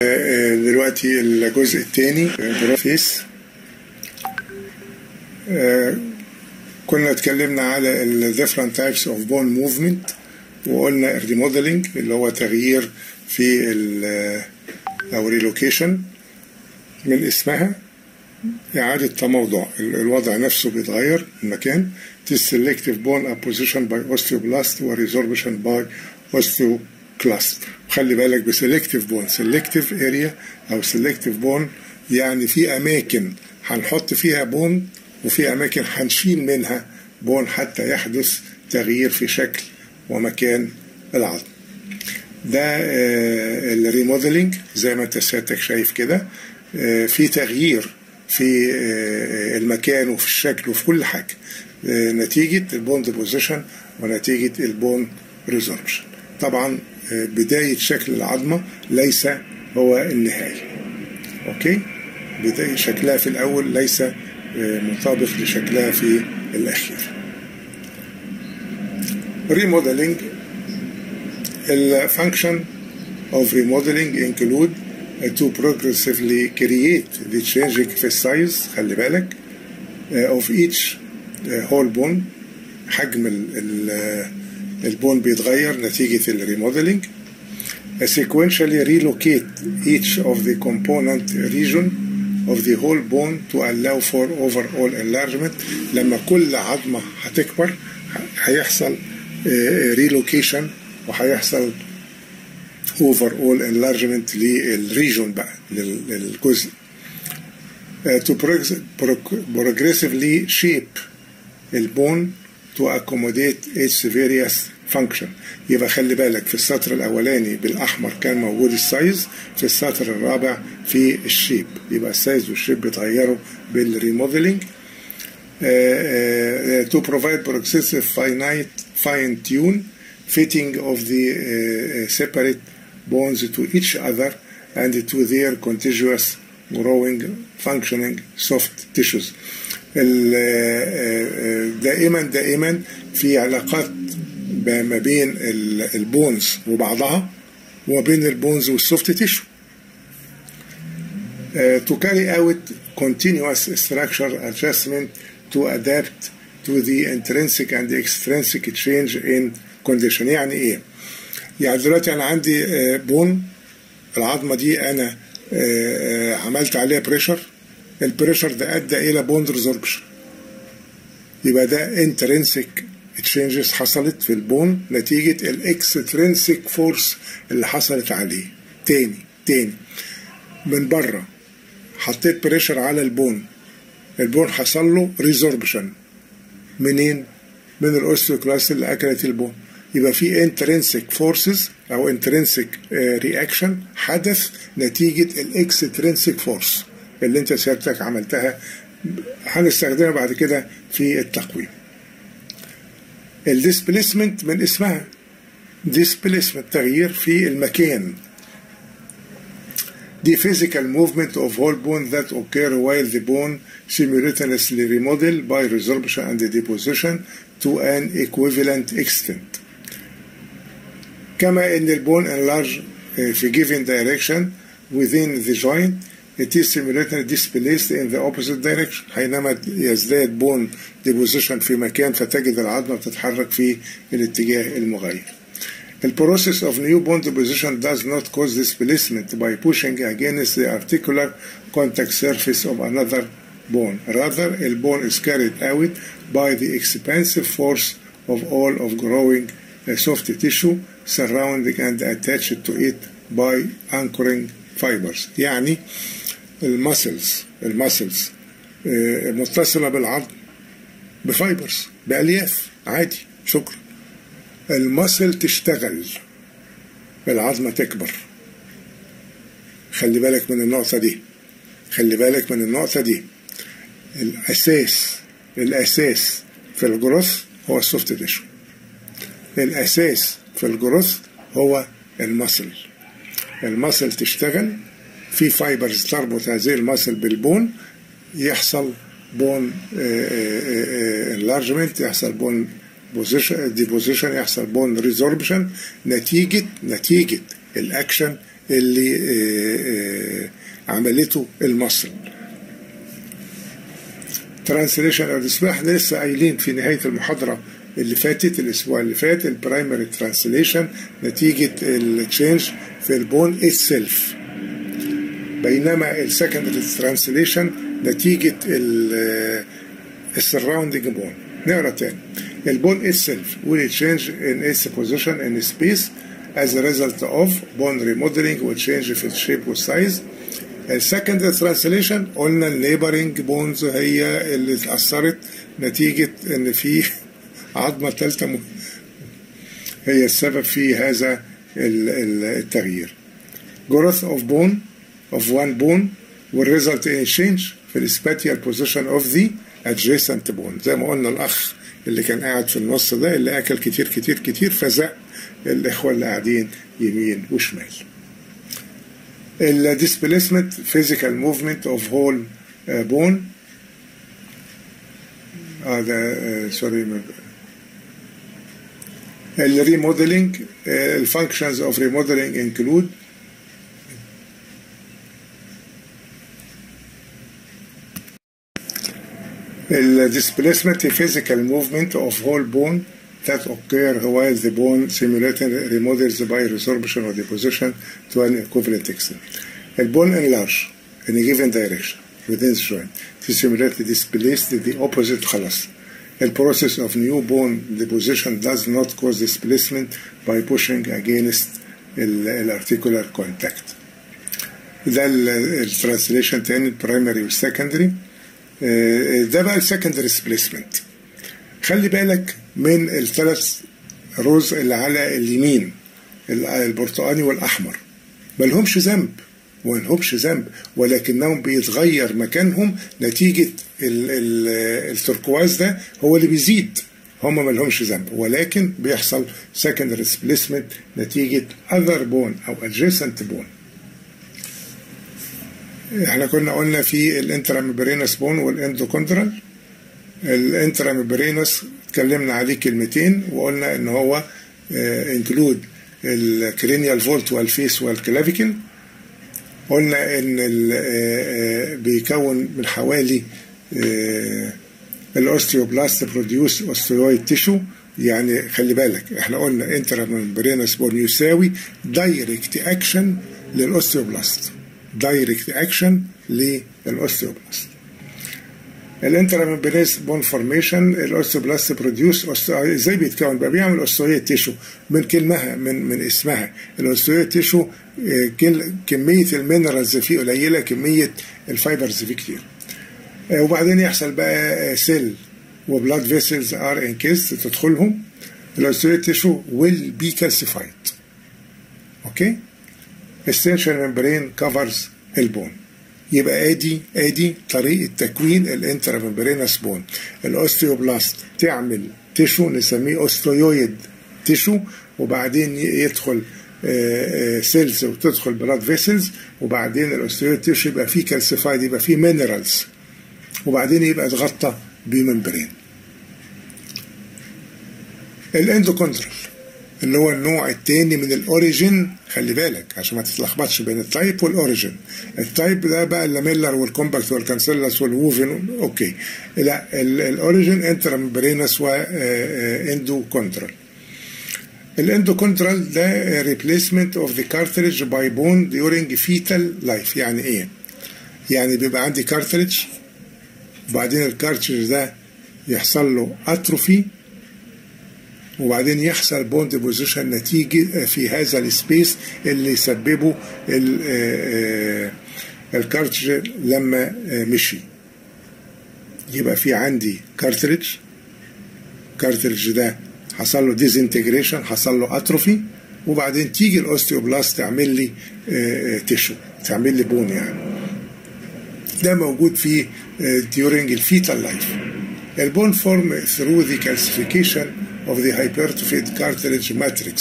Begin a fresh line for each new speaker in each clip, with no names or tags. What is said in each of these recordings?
دلوقتي الجزء الثاني جرافيس كنا اتكلمنا على ال different types of bone movement وقلنا الريموديلنج اللي هو تغيير في ال او ريلوكيشن من اسمها إعادة تموضع الوضع نفسه بيتغير المكان selective bone apposition by osteoblast و resorption by osteoclast خلي بالك بسلكتيف بون سلكتيف اريا او سلكتيف بون يعني في اماكن هنحط فيها بون وفي اماكن هنشيل منها بون حتى يحدث تغيير في شكل ومكان العظم ده الريموديلنج زي ما انت سيادتك شايف كده في تغيير في المكان وفي الشكل وفي كل حاجه نتيجه البون ديبوزيشن ونتيجه البون ريزوربشن طبعا بداية شكل العظمة ليس هو النهاية أوكي بداية شكلها في الأول ليس مطابق لشكلها في الأخير remodeling الفانكشن of remodeling include to progressively create the changing في السايز خلي بالك of each whole bone حجم ال البون بيتغير نتيجة الريموديلنج sequentially relocate each of the component region of the whole bone to allow for overall enlargement لما كل عظمة هتكبر هيحصل relocation وهيحصل overall enlargement للريجون بقى للجزء to progressively shape البون to accommodate its various function يبقى خلي بالك في السطر الأولاني بالأحمر كان موجود السايز في السطر الرابع في الشيب يبقى السايز والشيب بيتغيروا بالريموديلنج uh, uh, to provide progressive finite fine tune fitting of the uh, separate bones to each other and to their contiguous growing functioning soft tissues دائما دائما في علاقات ما بين البونز وبعضها وبين البونز والسوفت تيشو to carry out continuous structure adjustment to adapt to the intrinsic and extrinsic change in condition يعني ايه يعني دلوقتي انا عندي بون العظمه دي انا عملت عليها بريشر البريشر ده ادى الى بوند ريزوربشن يبقى ده انترنسك تشينجز حصلت في البون نتيجة الاكسترنسك فورس اللي حصلت عليه تاني تاني من بره حطيت بريشر على البون البون حصل له ريزوربشن منين؟ من الاوستيوكلاست اللي اكلت البون يبقى في انترنسك فورسز او انترنسك رياكشن حدث نتيجة الاكسترنسك فورس اللي انت سيادتك عملتها هنستخدمها بعد كده في التقويم الديسبليسمنت من اسمها ديسبليسمنت تغيير في المكان The physical movement of whole bone that occur while the bone simultaneously remodel by resorption and deposition to an equivalent extent. كما ان البون enlarge في given direction within the joint it is simultaneously displaced in the opposite direction حينما يزداد بون deposition في مكان فتجد العظمة بتتحرك في الاتجاه المغاير. The process of new bone deposition does not cause displacement by pushing against the articular contact surface of another bone. Rather, the bone is carried out by the expansive force of all of growing soft tissue surrounding and attached to it by anchoring fibers. يعني المسلز المسلز متصلة بالعظم بفايبرز بألياف عادي شكرا المسل تشتغل العظمة تكبر خلي بالك من النقطة دي خلي بالك من النقطة دي الأساس الأساس في الجروث هو السوفت تيشو الأساس في الجروث هو المسل المسل تشتغل في فايبرز تربط هذه المسل بالبون يحصل بون انلارجمنت يحصل بون بوزيشن ديبوزيشن يحصل بون ريزوربشن نتيجة نتيجة الأكشن اللي عملته المصل ترانسليشن او ديسبلاي احنا لسه قايلين في نهايه المحاضره اللي فاتت الاسبوع اللي فات البرايمري ترانسليشن نتيجه التشينج في البون اتسيلف بينما السكندري ترانسليشن نتيجه السراوندينج بون نقرا تاني البون itself will change in its position in space as a result of bone remodeling will change في shape والسايز السكند ترانسليشن قلنا النيبرنج بونز هي اللي اتأثرت نتيجة ان في عظمة ثالثة هي السبب في هذا التغيير growth of bone of one bone will result in a change في السباتيال position of the adjacent bone زي ما قلنا الأخ اللي كان قاعد في النص ده اللي أكل كتير كتير كتير فزق الإخوة اللي قاعدين يمين وشمال الديسبليسمنت physical movement of whole uh, bone اه ده سوري الريموديلنج الفانكشنز اوف ريموديلنج انكلود الديسبليسمنت physical movement of whole bone that occur while the bone simulating remodels by resorption or deposition to an equivalent extent. The bone enlarge in a given direction within the joint to simulate the displaced the opposite خلاص. The process of new bone deposition does not cause displacement by pushing against الارتيكولار contact. ده الترانسليشن تاني البرايمري والسكندري ده بقى السكندري سبليسمنت خلي بالك من الثلاث روز اللي على اليمين البرتقاني والاحمر ملهمش ذنب ولهمش ذنب ولكنهم بيتغير مكانهم نتيجة التركواز ده هو اللي بيزيد هم ملهمش ذنب ولكن بيحصل secondary displacement نتيجة other bone أو adjacent bone احنا كنا قلنا في الانترامبرينس بون والاندوكوندرال الانترامبرينس اتكلمنا عليه كلمتين وقلنا ان هو انكلود الكرينيال فولت والفيس والكلافيكل قلنا ان بيكون من حوالي الاوستيوبلاست بروديوس اوستيويد تيشو يعني خلي بالك احنا قلنا انترامبرينس بون يساوي دايركت اكشن للاوستيوبلاست دايركت اكشن للاوستيوبلاست الانترامبريس بون فورميشن الاوستيوبلاست بروديوس ازاي بيتكون بقى بيعمل اوستيويد تيشو من كلمها من من اسمها الاوستيويد تيشو كميه المينرالز فيه قليله كميه الفايبرز فيه كتير وبعدين يحصل بقى سيل وبلاد فيسلز ار انكيست تدخلهم الاوستيويد تيشو ويل بي كالسيفايد اوكي essential membrane covers البون يبقى ادي ادي طريقه تكوين الانتراممبرينس بون الاوستيوبلاست تعمل تيشو نسميه اوستيويد تيشو وبعدين يدخل سيلز وتدخل بلاد فيسلز وبعدين الاوستيويد تيشو يبقى فيه كالسيفايد يبقى فيه مينرالز وبعدين يبقى اتغطى بممبرين الاندوكوندرال اللي هو النوع الثاني من الاوريجين خلي بالك عشان ما تتلخبطش بين التايب والاوريجين التايب ده بقى اللاميلر والكومباكت والكانسيلاس والووفن اوكي لا الاوريجين انترامبرينس واندوكوندرال الاندوكوندرال ده ريبليسمنت اوف ذا كارتريج باي بون ديورنج فيتال لايف يعني ايه يعني بيبقى عندي كارتريج وبعدين الكارتريج ده يحصل له اتروفي وبعدين يحصل بون ديبوزيشن نتيجة في هذا السبيس اللي يسببه الكارتريج لما مشي يبقى في عندي كارتريج كارتريج ده حصل له ديزنتجريشن حصل له اتروفي وبعدين تيجي الاوستيوبلاست تعمل لي تيشو تعمل لي بون يعني ده موجود في during الفيتال لايف البون فورم through the calcification of the hypertrophied cartilage matrix.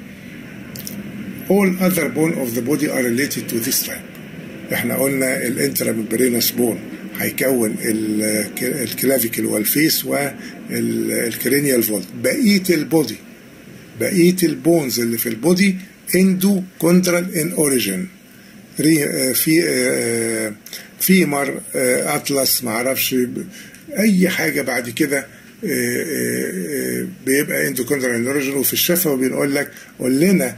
All other bone of the body are related to this type. احنا قلنا الانترامبرينس بون هيكون الكلافيكل والفيس والكرينيال فولت بقيه البودي بقيه البونز اللي في البودي اندو كوندرال ان اوريجين ري في فيمر اطلس معرفش اي حاجه بعد كده بيبقى اندوكوندرال نورجن وفي الشفوي بنقول لك قول لنا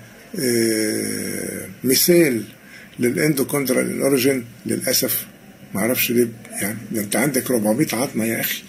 مثال للاندوكوندرال اوريجن للاسف ما اعرفش ليه يعني ده انت عندك 400 عظمه يا اخي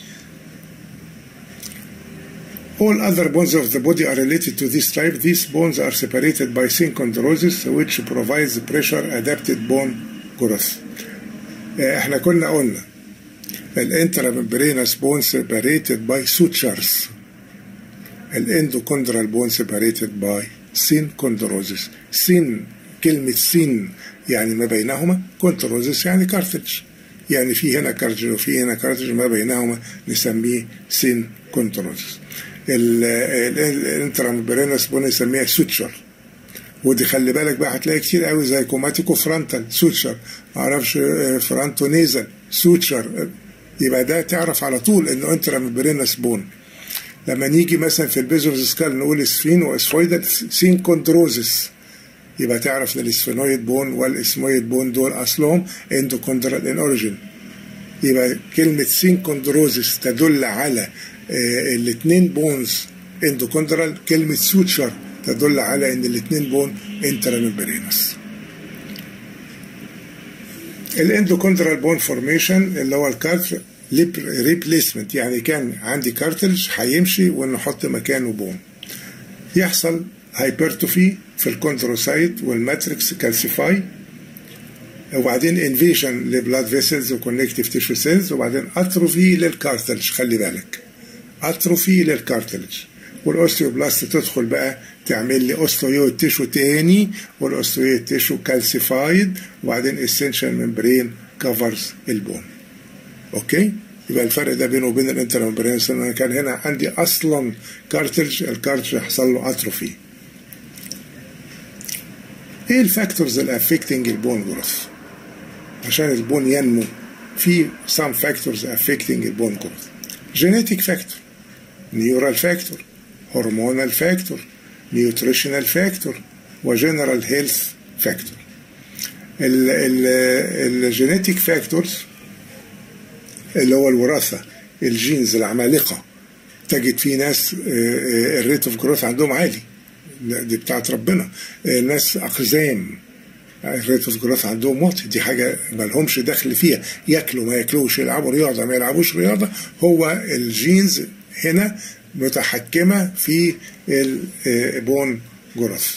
All other bones of the body are related to this type. These bones are separated by synchondrosis, which provides pressure adapted bone growth. احنا كنا قلنا الانتراممبرينس بون separated by sutures. الاندوكوندرال بون separated by synchondrosis. سين كلمة سين يعني ما بينهما كونتروزس يعني كارتج يعني في هنا كارتج وفي هنا كارتج ما بينهما نسميه سين كونتروزس الانترامبرينس بون نسميها سوتشر ودي خلي بالك بقى هتلاقي كتير قوي زي كوماتيكو فرونتال سوتشر معرفش فرونتو نيزل سوتشر يبقى ده تعرف على طول انه انترامبرينس بون لما نيجي مثلا في البيزوس سكال نقول اسفين واسفويدال سين كوندروزس يبقى تعرف ان الاسفينويد بون والاسمويد بون دول اصلهم اندوكوندرال ان اوريجين يبقى كلمة سينكوندروزس تدل على الاثنين بونز اندوكوندرال كلمة سوتشر تدل على ان الاثنين بون انتراممبرينس الاندوكوندرال بون فورميشن اللي هو الكارت ريبليسمنت يعني كان عندي كارتلج هيمشي ونحط مكانه بون يحصل هايبرتوفي في الكوندروسايت والماتريكس كالسيفاي وبعدين انفيجن لبلاد فيسلز وكونكتيف تيشو سيلز وبعدين اتروفي للكارتلج خلي بالك اتروفي للكارتلج والاوستيوبلاست تدخل بقى تعمل لي اوستيويد تيشو تاني والاوستيويد تيشو كالسيفايد وبعدين اسينشال ممبرين كفرز البون اوكي يبقى الفرق ده بينه وبين الانترممبرينس ان انا كان هنا عندي اصلا كارتلج الكارتلج حصل له اتروفي ايه الفاكتورز اللي افكتنج البون جروث عشان البون ينمو في some factors affecting البون جروث genetic factor neural factor hormonal factor nutritional factor وجنرال هيلث فاكتور الجينيتيك فاكتورز اللي هو الوراثه الجينز العمالقه تجد في ناس الريت اوف جروث عندهم عالي دي بتاعت ربنا ناس اقزام الريت اوف جروث عندهم واطي دي حاجه ما لهمش دخل فيها ياكلوا ما ياكلوش يلعبوا رياضه ما يلعبوش رياضه هو الجينز هنا متحكمه في البون جروث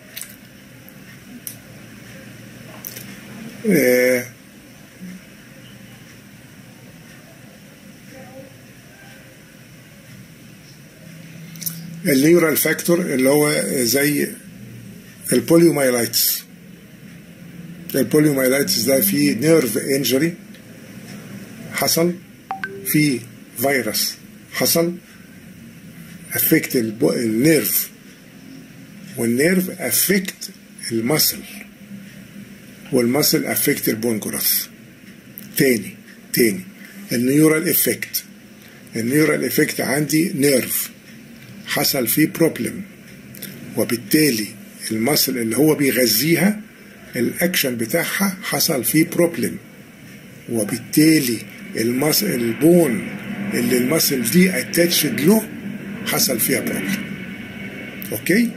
النيورال فاكتور اللي هو زي البوليومايلايتس البوليومايلايتس ده فيه نيرف انجري حصل في فيروس حصل افكت النيرف والنيرف افكت المسل والمسل افكت البون جروث تاني تاني النيورال افكت النيورال افكت عندي نيرف حصل فيه بروبلم وبالتالي المسل اللي هو بيغذيها الاكشن بتاعها حصل فيه بروبلم وبالتالي المس البون اللي المسل دي اتاتشد له حصل فيها بروبلم اوكي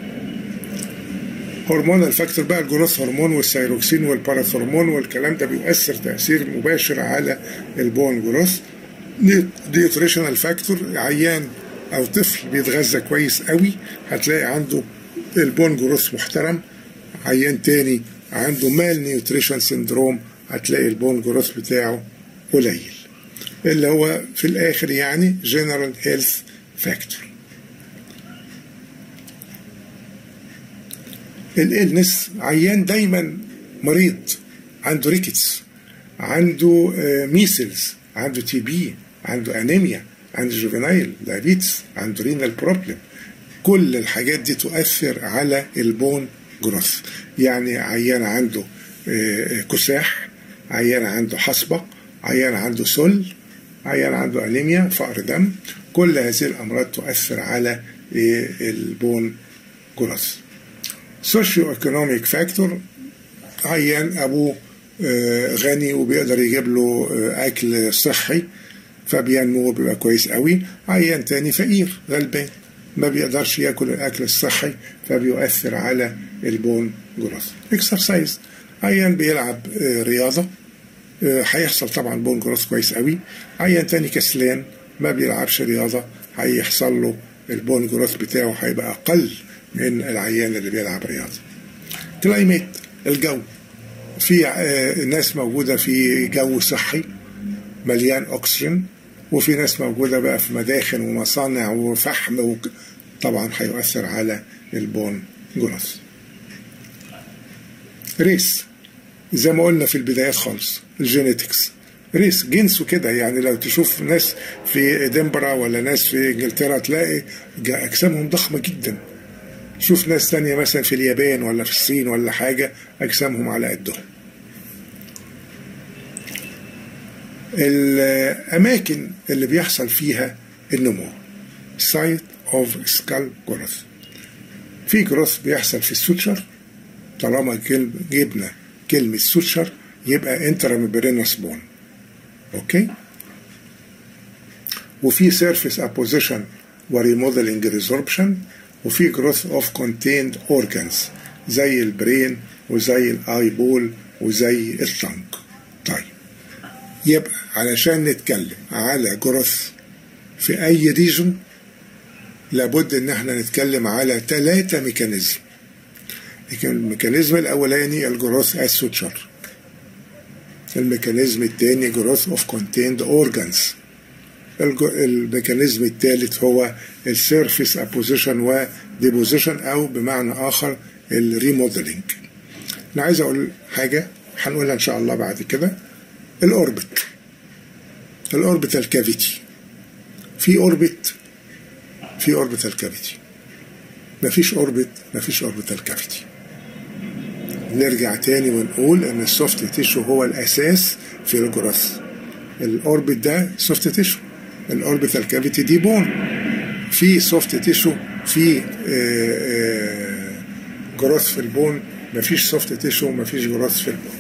هرمون الفاكتور بقى الجروث هرمون والسيروكسين والباراثرمون والكلام ده بيؤثر تاثير مباشر على البون جروث نيوتريشنال فاكتور عيان او طفل بيتغذى كويس قوي هتلاقي عنده البون جروث محترم عيان تاني عنده مال نيوتريشن سندروم هتلاقي البون جروث بتاعه قليل اللي هو في الاخر يعني جنرال هيلث فاكتور الالنس عيان دايما مريض عنده ريكتس عنده ميسلز عنده تي بي عنده انيميا عنده جوفينايل دايابيتس عنده رينال بروبلم كل الحاجات دي تؤثر على البون جروث يعني عيان عنده كساح عيان عنده حصبة عيان عنده سل عيان عنده أنيميا فقر دم كل هذه الأمراض تؤثر على البون جروث سوشيو ايكونوميك فاكتور عيان ابوه غني وبيقدر يجيب له اكل صحي فبينمو بيبقى كويس قوي عيان تاني فقير غلبان ما بيقدرش ياكل الاكل الصحي فبيؤثر على البون جروث اكسرسايز عيان بيلعب رياضه هيحصل طبعا بون جروث كويس قوي عيان تاني كسلان ما بيلعبش رياضه هيحصل له البون جروث بتاعه هيبقى اقل من العيان اللي بيلعب رياضه كلايميت الجو في ناس موجوده في جو صحي مليان اكسجين وفي ناس موجوده بقى في مداخن ومصانع وفحم و... طبعا هيؤثر على البون جروث ريس زي ما قلنا في البدايات خالص الجينيتكس ريس جنسه كده يعني لو تشوف ناس في ادنبرا ولا ناس في انجلترا تلاقي اجسامهم ضخمه جدا شوف ناس تانية مثلا في اليابان ولا في الصين ولا حاجة أجسامهم على قدهم الأماكن اللي بيحصل فيها النمو site of skull growth في جروث بيحصل في السوتشر طالما جبنا كلمة سوتشر يبقى انترامبرينس بون اوكي وفي سيرفيس ابوزيشن وريموديلنج ريزوربشن وفي جروث اوف كونتيند اورجانز زي البرين وزي الاي بول وزي التنك طيب يبقى علشان نتكلم على جروث في اي ريجن لابد ان احنا نتكلم على ثلاثة ميكانيزم الميكانيزم الاولاني الجروث اسوتشر الميكانيزم الثاني جروث اوف كونتيند اورجانز الميكانيزم الثالث هو السيرفيس ابوزيشن وديبوزيشن او بمعنى اخر الريموديلنج انا عايز اقول حاجه هنقولها ان شاء الله بعد كده الاوربت الاوربيتال كافيتي في اوربت في اوربيتال كافيتي مفيش اوربت مفيش اوربيتال كافيتي نرجع تاني ونقول ان السوفت تيشو هو الاساس في الجروث الاوربت ده سوفت تيشو الاوربيتال كافيتي دي بون في سوفت تيشو في جروث في البون مفيش سوفت تيشو مفيش جروث في البون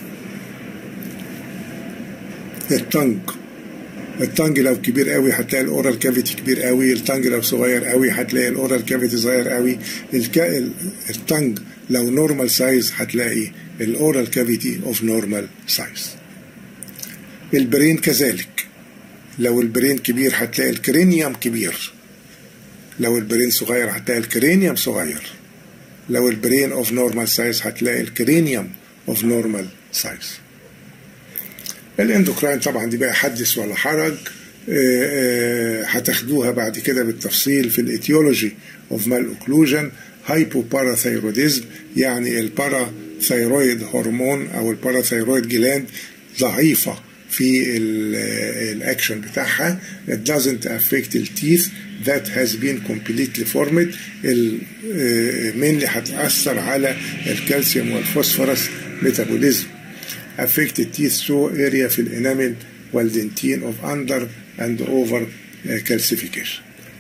التنج التانج لو كبير قوي هتلاقي الاورال كافيتي كبير قوي التانج لو صغير قوي هتلاقي الاورال كافيتي صغير قوي الك... التانج لو نورمال سايز هتلاقي الاورال كافيتي اوف نورمال سايز البرين كذلك لو البرين كبير هتلاقي الكرينيوم كبير لو البرين صغير هتلاقي الكرينيوم صغير لو البرين اوف نورمال سايز هتلاقي الكرينيوم اوف نورمال سايز الاندوكراين طبعا دي بقى حدث ولا حرج هتاخدوها بعد كده بالتفصيل في الايتيولوجي اوف مال اوكلوجن هايبوباراثايروديزم يعني الباراثايرويد هرمون او الباراثايرويد جلاند ضعيفه في الاكشن بتاعها it doesn't affect the teeth that has been completely formed mainly هتأثر على الكالسيوم والفوسفورس ميتابوليزم affect the teeth show area في الانامل والدنتين of under and over calcification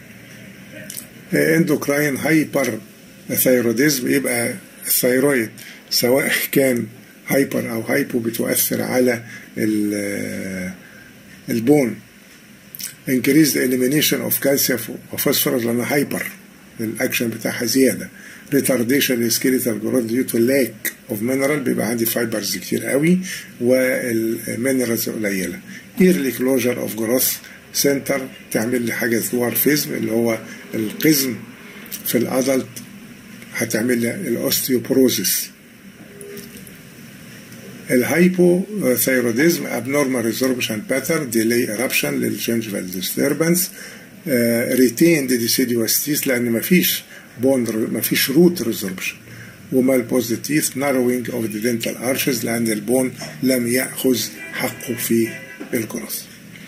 endocrine hyper ثايروديزم يبقى الثايرويد سواء كان هايبر او هايبو بتؤثر على البون increase the elimination of calcium وفوسفورس لان هايبر الاكشن بتاعها زياده retardation السكيليتال جروث due to lack of mineral بيبقى عندي فايبرز كتير قوي والمينرالز قليله early closure of growth center تعمل لي حاجه ثوارفيزم اللي هو القزم في الادلت هتعمل لي الاوستيوبروزيس الهايبوثايروديزم abnormal resorption pattern delay eruption للجنجفال disturbance ريتيند deciduous teeth لان مفيش بون مفيش روت ريزوربشن ومال بوزيتيف ناروينج اوف ذا دنتال ارشز لان البون لم ياخذ حقه في الجروث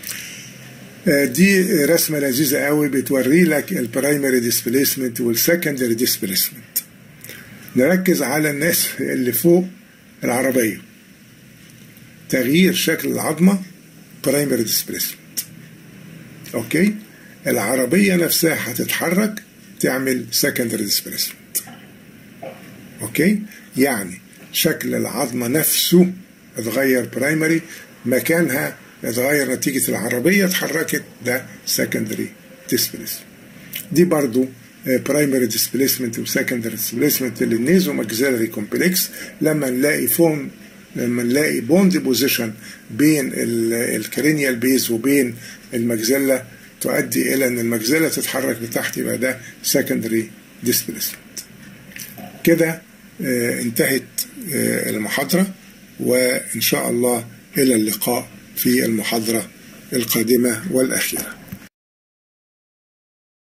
دي رسمه لذيذه قوي بتوري لك البرايمري ديسبيسمنت والسكندري ديسبيسمنت نركز على الناس اللي فوق العربيه تغيير شكل العظمه برايمري ديسبيسمنت اوكي العربيه نفسها هتتحرك تعمل secondary displacement اوكي يعني شكل العظمة نفسه اتغير برايمري مكانها اتغير نتيجة العربية اتحركت ده سكندري ديسبليسمنت دي برضو برايمري ديسبليسمنت وسكندري ديسبليسمنت للنيزو ماكسيلري كومبلكس لما نلاقي فون لما نلاقي بون ديبوزيشن بين الكرينيال بيز وبين المجزلة تؤدي إلى أن المجزلة تتحرك لتحت يبقى ده secondary displacement كده انتهت المحاضرة وإن شاء الله إلى اللقاء في المحاضرة القادمة والأخيرة